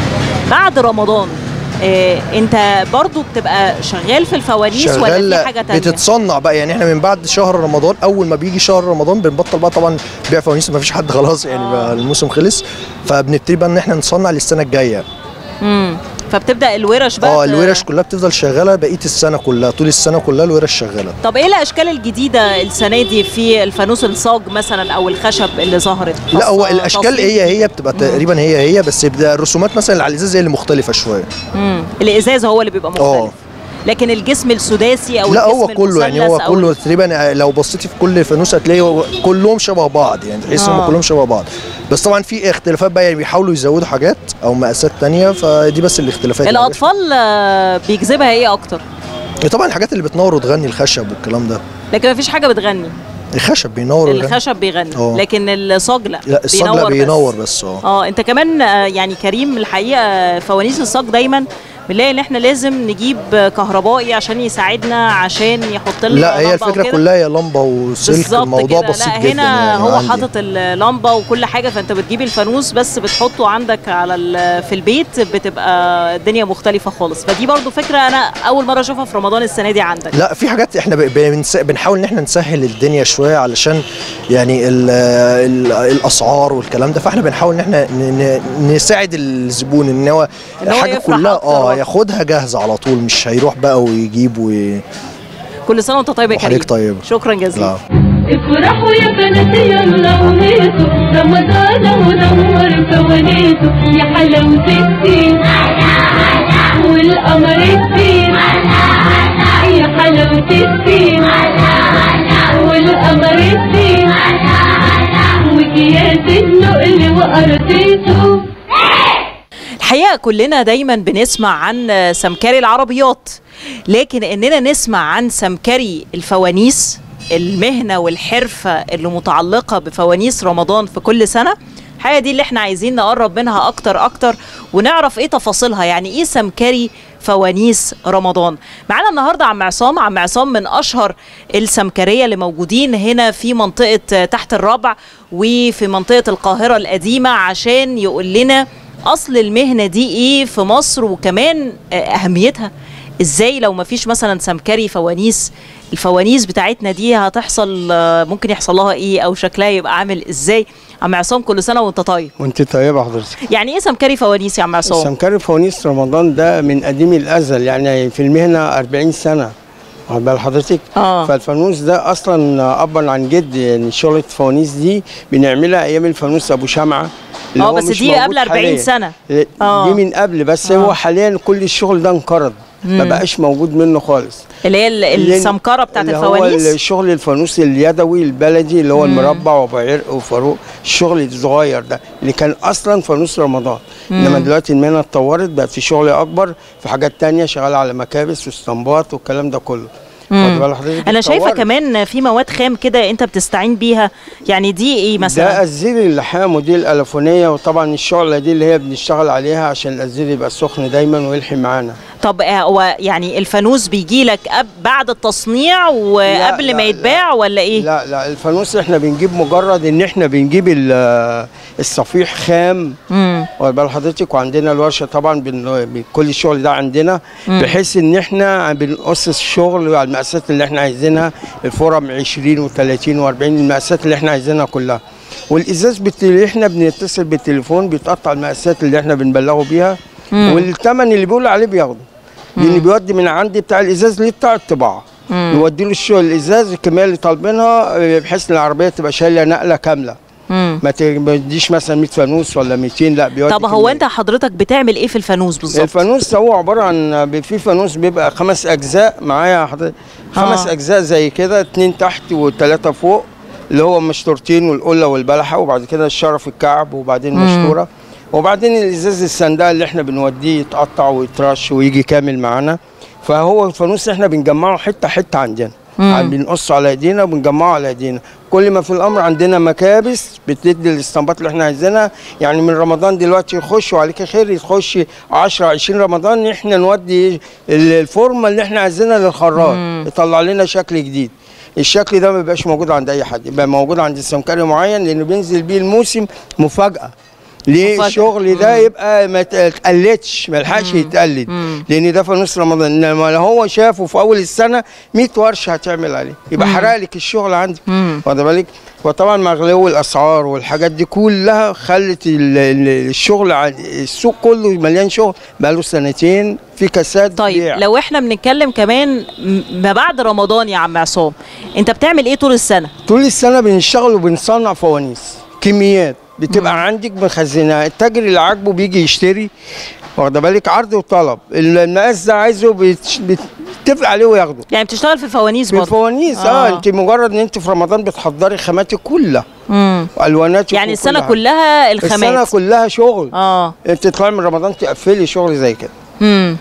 بعد رمضان إيه انت برضو بتبقى شغال في الفوانيس ولا في شغال حاجه تانية بتتصنع بقى يعني احنا من بعد شهر رمضان اول ما بيجي شهر رمضان بنبطل بقى طبعا بيع فوانيس ما فيش حد خلاص يعني آه. بقى الموسم خلص فبنبتدي بقى ان احنا نصنع للسنه الجايه امم فبتبدا الورش بقى اه ت- الورش كلها بتفضل شغاله بقيه السنه كلها طول السنه كلها الورش شغاله طب ايه الاشكال الجديده السنه دي في الفانوس الصاج مثلا او الخشب اللي ظهرت لا هو خاصة الاشكال تصميم هي هي بتبقى تقريبا هي هي بس بيبقى الرسومات مثلا اللي على الازاز هي اللي مختلفه شويه مم. الازاز هو اللي بيبقى مختلف اه لكن الجسم السداسي او لا هو الجسم كله يعني هو المثلث أو كله تقريبا لو بصيتي في كل فانوس هتلاقي هو كلهم شبه بعض يعني تحس آه. انهم كلهم شبه بعض بس طبعا في اختلافات بقى يعني بيحاولوا يزودوا حاجات او مقاسات تانية فدي بس الاختلافات يعني. الاطفال آه، بيجذبها ايه اكتر طبعا الحاجات اللي بتنور وتغني الخشب والكلام ده لكن مفيش حاجه بتغني الخشب بينور ويغني. الخشب بيغني اه. لكن الصاج لا لا الصاج لا بس. بينور بس اه اه انت كمان آه، يعني كريم الحقيقه فوانيس الصاج دايما بنلاقي ان احنا لازم نجيب كهربائي عشان يساعدنا عشان يحط لنا لا هي لمبة الفكره وكده. كلها هي لمبه وسلك بالظبط الموضوع كده. بسيط لا جدا هنا يعني هو عندي. حاطط اللمبه وكل حاجه فانت بتجيب الفانوس بس بتحطه عندك على ال- في البيت بتبقى الدنيا مختلفه خالص فدي برضو فكره انا اول مره اشوفها في رمضان السنه دي عندك لا في حاجات احنا ب- بنس- بنحاول ان احنا نسهل الدنيا شويه علشان يعني ال ال الاسعار والكلام ده فاحنا بنحاول ان احنا ن- ن- نساعد الزبون ان هو إن هو الحاجه يفرح كلها أكتر اه وأكتر. ياخدها جاهزه على طول مش هيروح بقى ويجيب و كل سنه وانت طيب يا كريم وحضرتك طيب. شكرا جزيلا لا افرحوا يا بناتي يلا وهيصوا رمضان ونور فوانيسه يا حلاوة الدين والقمر الدين يا حلاوة الدين والقمر الدين وكياس اللؤلؤ وأرضيته الحقيقه كلنا دايما بنسمع عن سمكري العربيات لكن اننا نسمع عن سمكري الفوانيس المهنه والحرفه اللي متعلقه بفوانيس رمضان في كل سنه الحقيقه دي اللي احنا عايزين نقرب منها اكتر اكتر ونعرف ايه تفاصيلها يعني ايه سمكري فوانيس رمضان معانا النهارده عم عصام عم عصام من اشهر السمكريه اللي موجودين هنا في منطقه تحت الربع وفي منطقه القاهره القديمه عشان يقول لنا اصل المهنه دي ايه في مصر وكمان آه، اهميتها ازاي لو ما فيش مثلا سمكري فوانيس الفوانيس بتاعتنا دي هتحصل آه، ممكن يحصل لها ايه او شكلها يبقى عامل ازاي عم عصام كل سنه وانت طيب وانت طيبه حضرتك يعني ايه سمكري فوانيس يا عم عصام سمكري فوانيس رمضان ده من قديم الازل يعني في المهنه 40 سنه واخد بال حضرتك آه. فالفانوس ده اصلا ابا عن جد يعني شغله الفوانيس دي بنعملها ايام الفانوس ابو شمعه اللي اه هو بس مش دي موجود قبل 40 حالياً. سنة. دي آه. من قبل بس آه. هو حاليا كل الشغل ده انقرض ما بقاش موجود منه خالص اللي هي ال- اللي- السمكره بتاعت اللي هو الفوانيس الشغل الفانوس اليدوي البلدي اللي هو المربع وابو عرق وفاروق الشغل الصغير ده اللي كان اصلا فانوس رمضان انما دلوقتي المهنه اتطورت بقت في شغل اكبر في حاجات تانية شغاله على مكابس واستنباط والكلام ده كله واخد بال حضرتك؟ انا شايفه اتطورت. كمان في مواد خام كده انت بتستعين بيها يعني دي ايه ده مثلا الزير اللحام ودي الالفونيه وطبعا الشعله دي اللي هي بنشتغل عليها عشان الازير يبقى سخن دايما ويلحم معانا طب آه، هو يعني الفانوس بيجي لك بعد التصنيع وقبل لا، ما لا. يتباع ولا ايه لا لا الفانوس احنا بنجيب مجرد ان احنا بنجيب ال- الصفيح خام امم واخد بال حضرتك وعندنا الورشه طبعا بن... بن- كل الشغل ده عندنا بحيث ان احنا بنقص الشغل على المقاسات اللي احنا عايزينها الفرم 20 و30 و40 المقاسات اللي احنا عايزينها كلها والازاز بت... احنا بنتصل بالتليفون بيتقطع المقاسات اللي احنا بنبلغه بيها والثمن اللي بيقول عليه بياخده لان بيودي من عندي بتاع الازاز ليه بتاع الطباعه يودي له الشغل الازاز الكميه اللي طالبينها آه، بحيث ان العربيه تبقى شايله نقله كامله امم ما تديش مثلا 100 فانوس ولا 200 لا بيودي طب هو كمية. انت حضرتك بتعمل ايه في الفانوس بالظبط الفانوس هو عباره عن ب- في فانوس بيبقى خمس اجزاء معايا حضرتك خمس آه. اجزاء زي كده اتنين تحت وثلاثه فوق اللي هو مشطورتين والقله والبلحه وبعد كده الشرف الكعب وبعدين مشطوره وبعدين الازاز السنداء اللي احنا بنوديه يتقطع ويترش ويجي كامل معانا فهو الفانوس احنا بنجمعه حته حته عندنا عم بنقصه على ايدينا وبنجمعه على ايدينا كل ما في الامر عندنا مكابس بتدي الاستنباط اللي احنا عايزينها يعني من رمضان دلوقتي يخش وعليك خير يخش 10 20 رمضان احنا نودي ال- الفورمه اللي احنا عايزينها للخراط يطلع لنا شكل جديد الشكل ده ما بيبقاش موجود عند اي حد يبقى موجود عند السمكري معين لانه بينزل بيه الموسم مفاجاه ليه مفاجأة. الشغل ده يبقى ما تقلدش ما لحقش يتقلد لان ده فانوس رمضان انما لو هو شافه في اول السنه 100 ورشه هتعمل عليه يبقى حرق لك الشغل عندك واخد بالك وطبعا مع غلو الاسعار والحاجات دي كلها خلت ال- ال- الشغل عن- السوق كله مليان شغل بقاله سنتين في كساد طيب بيع. لو احنا بنتكلم كمان م- ما بعد رمضان يا عم عصام انت بتعمل ايه طول السنه طول السنه بنشتغل وبنصنع فوانيس كميات بتبقى عندك مخزنها التاجر اللي عاجبه بيجي يشتري واخد بالك عرض وطلب المقاس ده عايزه بتش- بتتفق عليه وياخده يعني بتشتغل في فوانيس في برضه الفوانيس اه, آه. انت مجرد ان انت في رمضان بتحضري خاماتك كلها مم. والواناتك يعني السنه وكل حاجة. كلها السنه الخامات كلها شغل اه انت تطلعي من رمضان تقفلي شغل زي كده امم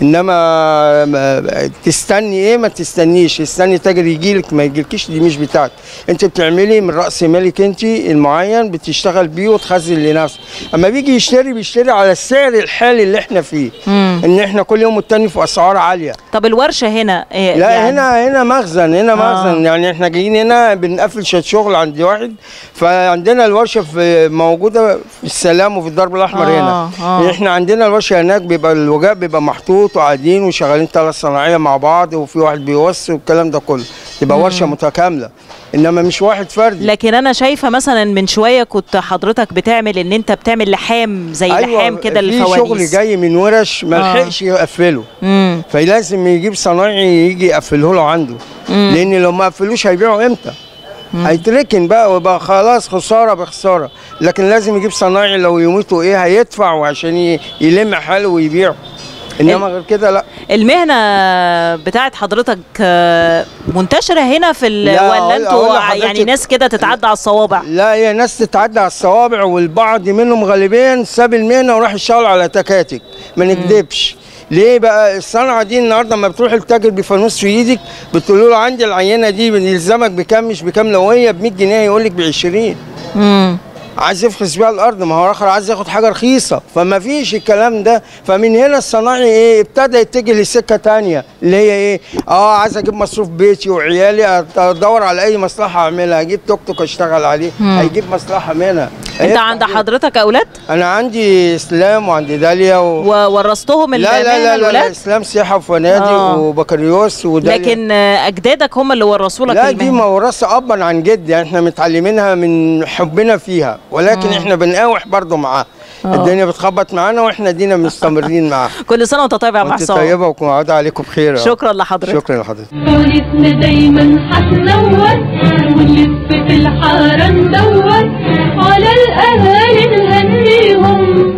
انما ما- تستني ايه ما تستنيش استني تاجر يجيلك ما يجيلكيش دي مش بتاعتك انت بتعملي من راس مالك انت المعين بتشتغل بيه وتخزن لنفسك اما بيجي يشتري بيشتري على السعر الحالي اللي احنا فيه ان احنا كل يوم والتاني في اسعار عاليه طب الورشه هنا إيه لا يعني هنا هنا مخزن هنا آه. مخزن يعني احنا جايين هنا بنقفل شويه شغل عند واحد فعندنا الورشه في موجوده في السلام وفي الدرب الاحمر آه، هنا آه. احنا عندنا الورشه هناك بيبقى الوجاء بيبقى محطوط وقاعدين وشغالين ثلاث صناعيه مع بعض وفي واحد بيوصي والكلام ده كله تبقى ورشه متكامله انما مش واحد فردي لكن انا شايفه مثلا من شويه كنت حضرتك بتعمل ان انت بتعمل لحام زي لحام كده في للفوانيس شغل جاي من ورش ما آه. لحقش يقفله امم فلازم يجيب صنايعي يجي يقفله له عنده لان لو ما قفلوش هيبيعوا امتى هيتركن بقى ويبقى خلاص خساره بخساره لكن لازم يجيب صنايعي لو يموتوا ايه هيدفع وعشان ي- يلم حاله ويبيعه انما غير كده لا المهنه بتاعت حضرتك آه، منتشره هنا في ال... لا، ولا أقول- انتوا أقول ع- يعني لحضرتك- ناس كده تتعدى على الصوابع لا هي ناس تتعدى على الصوابع والبعض منهم غالبيا ساب المهنه وراح يشتغل على تكاتك ما نكذبش ليه بقى الصنعه دي النهارده لما بتروح التاجر بفانوس في ايدك بتقول له عندي العينه دي بنلزمك بكام مش بكام لو هي ب 100 جنيه يقول لك ب 20 امم عايز يفخس بيها الارض ما هو اخر عايز ياخد حاجه رخيصه فما فيش الكلام ده فمن هنا الصناعي ايه ابتدى يتجه لسكه تانية اللي هي ايه اه عايز اجيب مصروف بيتي وعيالي ادور على اي مصلحه اعملها اجيب توك توك اشتغل عليه هيجيب مصلحه منها انت هيفتح عند بيت. حضرتك اولاد انا عندي اسلام وعندي داليا و... وورثتهم لا لا المهنه لا, لا, لا الولاد اسلام سياحه وفنادق آه. وبكالوريوس وداليا لكن آه، اجدادك هم اللي ورثوا لك لا دي المهنه موروثه ابا عن جد يعني احنا متعلمينها من حبنا فيها ولكن احنا بنقاوح برضه معاها الدنيا بتخبط معانا واحنا دينا مستمرين معاها كل سنه وانت طيب يا عم وانت حسام طيبه وعاد عليكم بخير يا رب. شكرا لحضرتك شكرا لحضرتك فوانيسنا دايما هتنور ونلف في الحارة ندور على الأهالي نهنيهم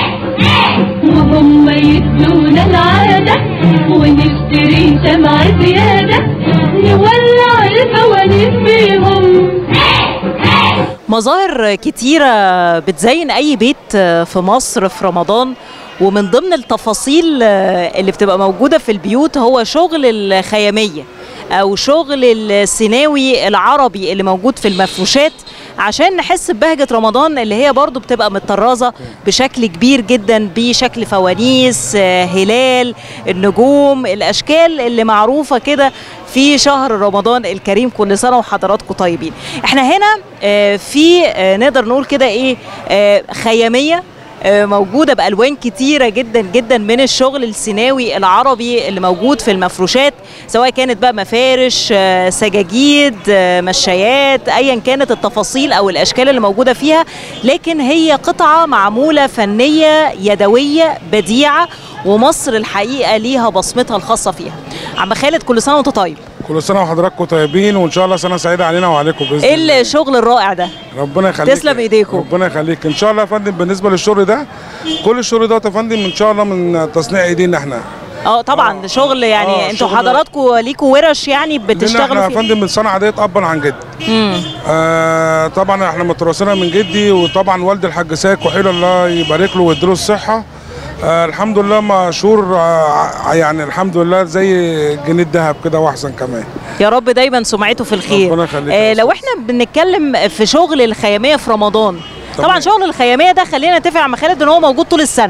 وهم يدونا العادة ونشتري شمعة زيادة نولع الفوانيس بيهم مظاهر كتيرة بتزين أي بيت في مصر في رمضان ومن ضمن التفاصيل اللي بتبقى موجودة في البيوت هو شغل الخيامية أو شغل السيناوي العربي اللي موجود في المفروشات عشان نحس ببهجة رمضان اللي هي برضو بتبقى متطرزة بشكل كبير جدا بشكل فوانيس هلال النجوم الأشكال اللي معروفة كده في شهر رمضان الكريم كل سنة وحضراتكم طيبين احنا هنا آه، في آه، نقدر نقول كده ايه آه، خيامية آه، موجودة بألوان كتيرة جدا جدا من الشغل السيناوي العربي اللي موجود في المفروشات سواء كانت بقى مفارش آه، سجاجيد آه، مشايات أيا كانت التفاصيل أو الأشكال اللي موجودة فيها لكن هي قطعة معمولة فنية يدوية بديعة ومصر الحقيقة ليها بصمتها الخاصة فيها عم خالد كل سنة وانت طيب كل سنه وحضراتكم طيبين وان شاء الله سنه سعيده علينا وعليكم باذن ايه الله الشغل الرائع ده ربنا يخليك تسلم ايديكم. ربنا يخليك ان شاء الله يا فندم بالنسبه للشغل ده كل الشغل ده يا فندم ان شاء الله من تصنيع ايدينا احنا اه طبعا شغل يعني آه، انتوا شغل- حضراتكم ليكوا ورش يعني لان احنا بتشتغلوا يا فيها فندم بنصنع ديت ابا عن جد مم. آه طبعا احنا متراثينها من جدي وطبعا والد الحاج ساك وحيل الله يبارك له ويديله الصحه آه الحمد لله مشهور آه يعني الحمد لله زي جنيه الذهب كده واحسن كمان يا رب دايما سمعته في الخير ربنا يخليك آه يا لو احنا بنتكلم في شغل الخياميه في رمضان طبعا تمام. شغل الخياميه ده خلينا نتفق مع خالد ان هو موجود طول السنه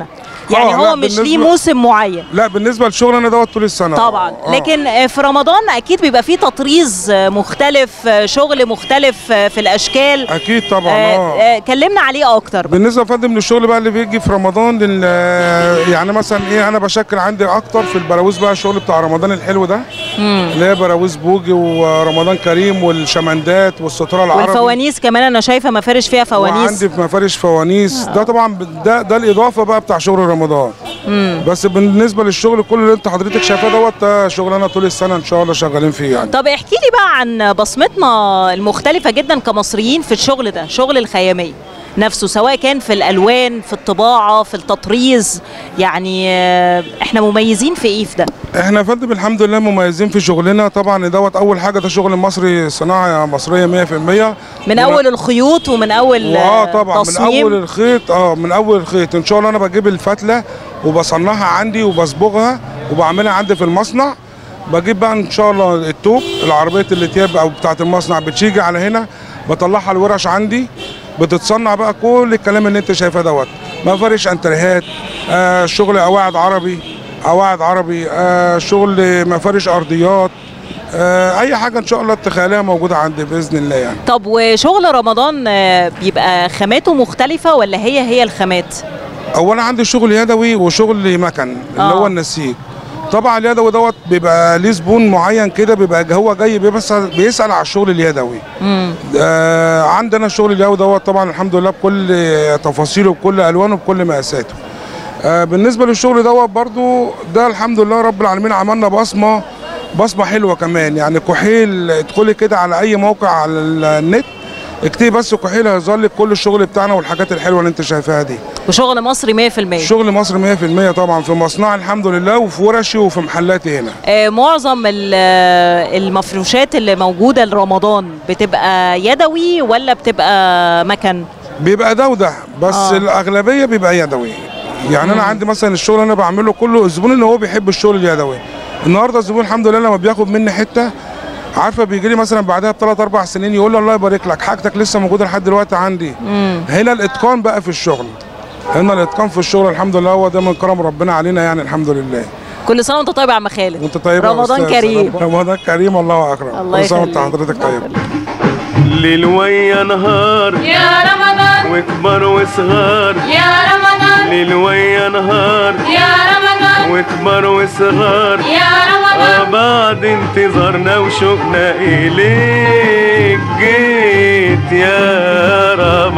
يعني آه، هو لا، مش ليه بالنسبة- موسم معين لا بالنسبه للشغل انا دوت طول السنه طبعا آه. لكن آه، في رمضان اكيد بيبقى فيه تطريز آه، مختلف آه، شغل مختلف آه، في الاشكال اكيد طبعا آه، اه آه، كلمنا عليه اكتر بالنسبه يا فندم للشغل بقى اللي بيجي في رمضان لل... يعني مثلا ايه انا بشكل عندي اكتر في البراويز بقى الشغل بتاع رمضان الحلو ده اللي هي براويز بوجي ورمضان كريم والشمندات والستاره العربي والفوانيس كمان انا شايفه مفارش فيها فوانيس وعندي في مفارش فوانيس ده طبعا ب- ده ده الاضافه بقى بتاع شغل رمضان بس بالنسبه للشغل كل اللي انت حضرتك شايفاه دوت ده شغلانه طول السنه ان شاء الله شغالين فيه يعني طب احكي لي بقى عن بصمتنا المختلفة جدا كمصريين في الشغل ده شغل الخيامية نفسه سواء كان في الالوان في الطباعه في التطريز يعني آه، احنا مميزين في ايه في ده احنا يا فندم الحمد لله مميزين في شغلنا طبعا دوت اول حاجه ده شغل مصري صناعه مصريه 100% من ولا- اول الخيوط ومن اول اه آه، طبعا من تصميم اول الخيط اه من اول الخيط ان شاء الله انا بجيب الفتله وبصنعها عندي وبصبغها وبعملها عندي في المصنع بجيب بقى ان شاء الله التوب العربيه الاتياب او بتاعه المصنع بتيجي على هنا بطلعها الورش عندي بتتصنع بقى كل الكلام اللي انت شايفاه دوت مفارش انتريهات آه شغل قواعد عربي قواعد عربي آه شغل مفارش ارضيات آه اي حاجه ان شاء الله تخيلها موجوده عندي باذن الله يعني طب وشغل رمضان آه، بيبقى خاماته مختلفة ولا هي هي الخامات اولا عندي شغل يدوي وشغل مكن اللي آه. هو النسيج طبعا اليدوي دوت بيبقى ليه زبون معين كده بيبقى هو جاي بيسال بيسال على الشغل اليدوي آه عندنا الشغل اليدوي دوت طبعا الحمد لله بكل تفاصيله بكل الوانه بكل مقاساته آه بالنسبه للشغل دوت برضو ده الحمد لله رب العالمين عملنا بصمه بصمه حلوه كمان يعني كحيل ادخلي كده على اي موقع على النت اكتبي بس كحيل هيظهر لك كل الشغل بتاعنا والحاجات الحلوه اللي انت شايفاها دي وشغل مصري 100% شغل مصر 100% طبعا في مصنع الحمد لله وفي ورشي وفي محلاتي هنا آه، معظم ال- آه، المفروشات اللي موجودة لرمضان بتبقى يدوي ولا بتبقى مكن؟ بيبقى ده وده بس آه. آه. الاغلبيه بيبقى يدوي يعني انا عندي مثلا الشغل اللي انا بعمله كله الزبون اللي هو بيحب الشغل اليدوي النهارده الزبون الحمد لله لما بياخد مني حته عارفه بيجي لي مثلا بعدها بثلاث اربع سنين يقول لي الله يبارك لك حاجتك لسه موجوده لحد دلوقتي عندي هنا الاتقان بقى في الشغل هنا الاتقان في الشغل الحمد لله هو ده من كرم ربنا علينا يعني الحمد لله كل سنة وانت طيب يا عم خالد وانت طيب يا رمضان أستاذ. كريم رمضان كريم الله اكرم الله كل سنه وانت يخليك. حضرتك طيب ليل ويا نهار يا رمضان وكبر وصغار يا رمضان ليل ويا نهار يا رمضان وكبر وصغار يا آه رمضان بعد انتظارنا وشوقنا إليك جيت يا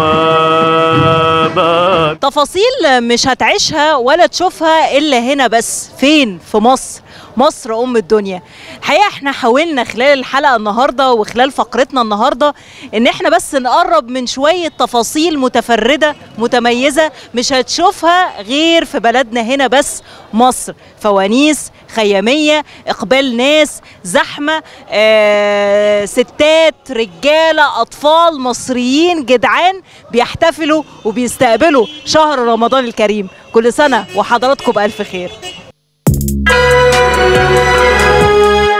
رمضان تفاصيل مش هتعيشها ولا تشوفها الا هنا بس فين في مصر مصر ام الدنيا الحقيقه احنا حاولنا خلال الحلقه النهارده وخلال فقرتنا النهارده ان احنا بس نقرب من شويه تفاصيل متفرده متميزه مش هتشوفها غير في بلدنا هنا بس مصر فوانيس خياميه اقبال ناس زحمه آه، ستات رجاله اطفال مصريين جدعان بيحتفلوا وبيستقبلوا شهر رمضان الكريم كل سنه وحضراتكم بالف خير